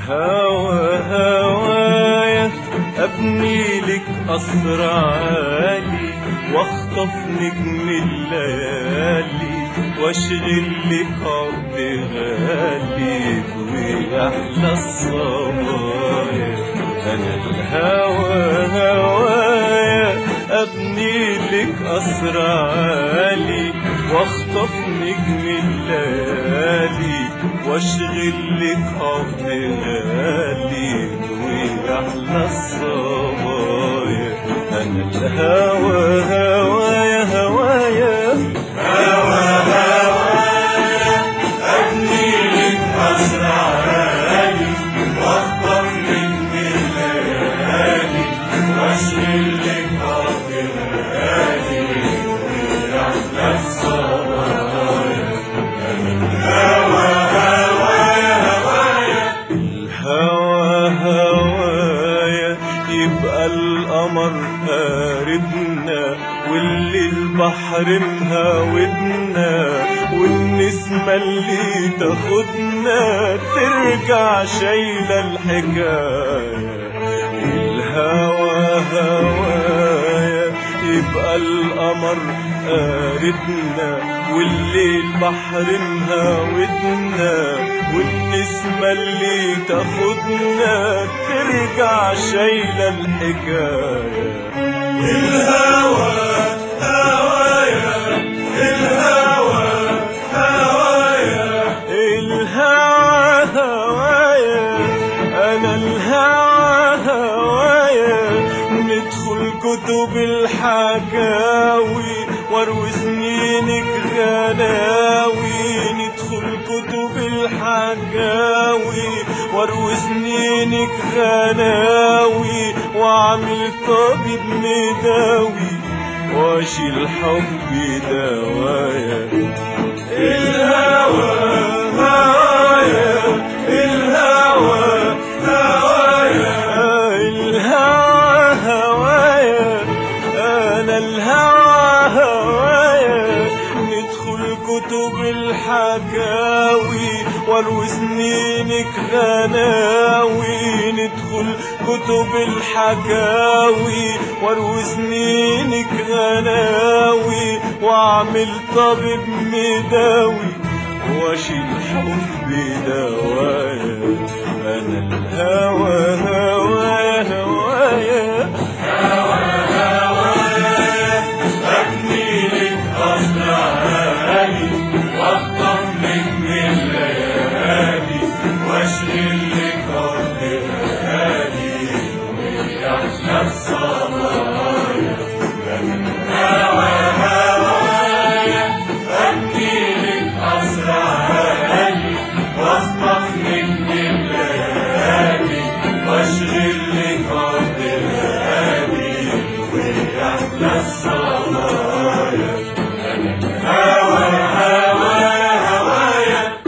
الهوى هوايا ابني لك قصر عالي واخطف نجم الليالي واشغل لك عقد غالي ويحلى الصبايا انا الهوى هوايا ابني لك قصر عالي واخطف نجم الليالي واشغل لك عقد غالي ويحلى الصبايا انا الهوى هوايا هوايا هوى هوايا أبني لك قصر عالي واخطف من الليالي واشغل لك عقد غالي ويحلى الصبايا هوى هوايا هوايا الهوى هوايا يبقى القمر قاربنا واللي البحر مهاودنا والنسمة اللي تاخدنا ترجع شايلة الحكاية الهوى هوايا يبقى القمر قاربنا والليل بحر مهاودنا والنسمة اللي تاخدنا ترجع شايلة الحكاية الهوى هوايا الهوى هوايا الهوى هوايا انا الهوى هوايا ندخل كتب الحكاوي واروي سنينك غناوي ندخل كتب الحكاوي واروي سنينك غناوي واعمل طبيب مداوي واشيل حبي دوايا الهوى هوايا الهوى هوايا الهوى هوايا انا الهوى هوايا ندخل كتب الحكاوي واروي سنينك غناوي ندخل كتب الحكاوي واروي سنينك غناوي واعمل طبيب مداوي واشيل حبي دوايا انا الهوى هوايا هوايا أبني لك قصر عالي واخطف نجم الليالي واشغل لك عقد غالي ويحلى الصبايا هوى هوايا أبني لك قصر عالي واخطف نجم الليالي واشغل لك عقد غالي ويحلى الصبايا هوى هوايا هوايا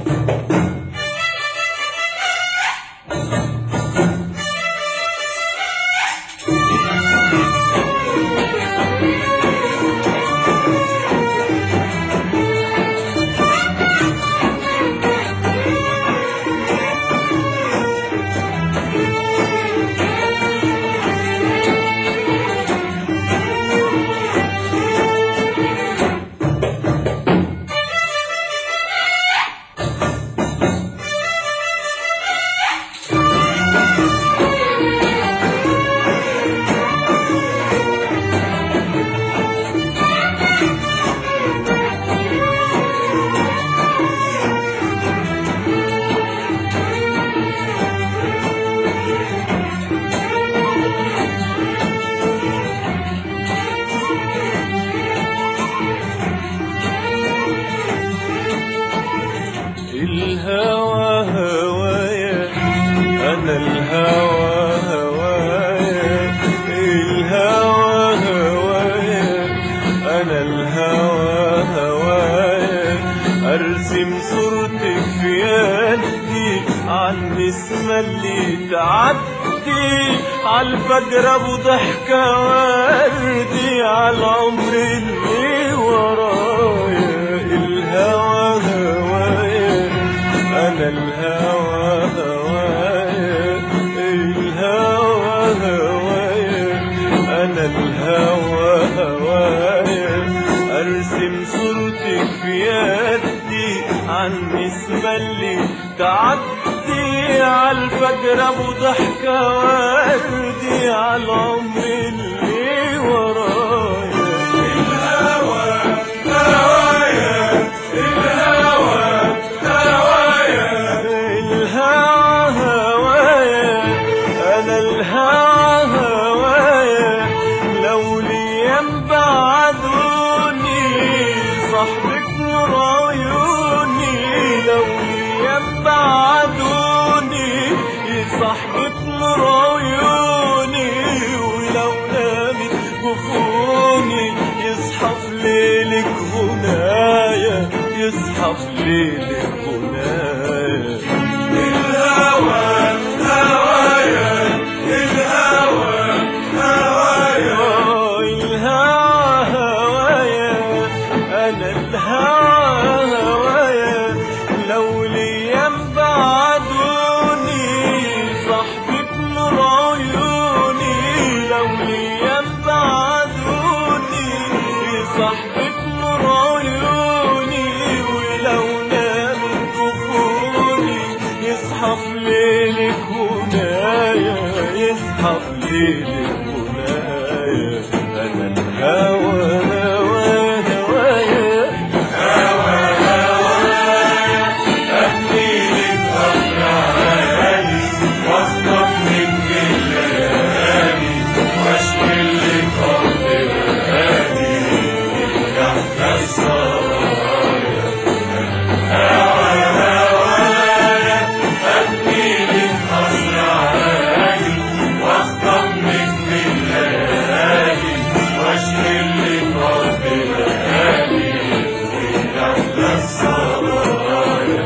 الهوى هوايا انا الهوى هوايا الهوى هوايا انا الهوى هوايا ارسم صورتك في يدي عالنسمة اللي تعدي عالفجر ابو ضحكة وردي عالعمر اللي ورايا الهوى هوايا انا الهوى هوايا النسمة اللي تعدي عالفجر ابو ضحكة وردي عالعمر اللي ورايا الهوى هوايا الهوى هوايا الهوى هوايا انا الهوى هوايا لو ليام بعدوني صاحبك نور عيوني لو ليام بعدوني صاحبك نور عيوني ولو نامت جفوني يصحى في ليلك غنايا يصحى في ليلك غنايا الهوى هوايا الهوى هوايا الهوى هوايا انا الهوى هوايا لو ليام بعدوني صاحبك نور عيوني لو ليام بعدوني صاحبك نور عيوني ولو نامت جفوني يصحى في ليلك هنايا يصحى في ليلك هنايا انا الهوى هوى هوايا أهديلك أفراحي واخطف منك الليالي واشغلك أرض هادي تحت السرايا هوا هوايا أهديلك أفراحي واخطف منك الليالي واشغلك أرض هادي تحت السرايا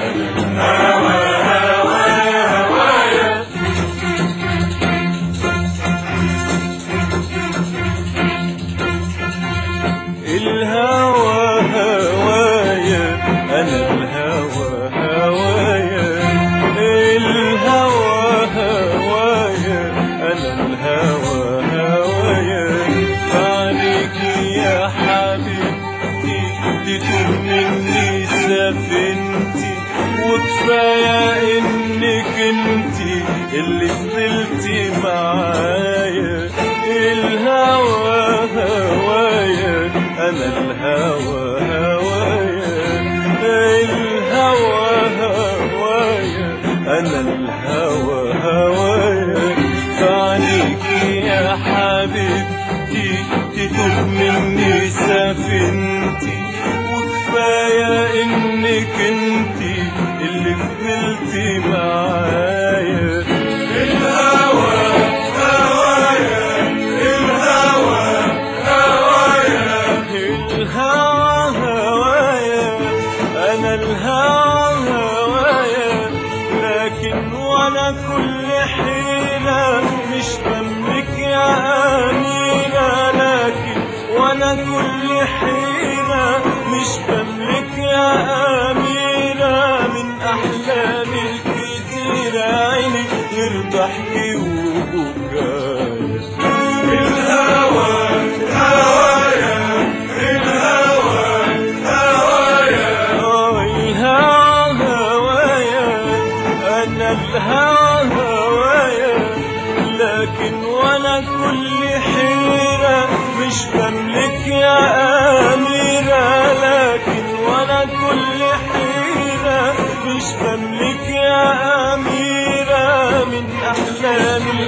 الهوى هوايا انا الهوى هوايا الهوى هوايا انا الهوى هوايا عليك يا حبيبتي تتوه مني سفينتي وكفايه انك انتي اللي فضلتي معايا الهوى هوايا انا الهوى هوايا الهوى هوايا انا الهوى هوايا فعنيك يا حبيبتي تتوه مني سفينتي وكفايه انك انتي اللي فضلتي معايا الهوى هوايا الهوى هوايا الهوى هوايا انا الهوى هوايا لكن وانا كل حيلة مش بملك يا أمينة لكن وانا كل حيلة مش بملك يا أمينة من أحلامي الكتيرة عيني غير ضحكي وبكايا الهوى هوايا الهوى هوايا الهوى هوايا انا الهوى هوايا لكن وانا كل حيرة مش بملك يا أميرة لكن وانا كل حيرة مش بملك يا أميرة من أحلامي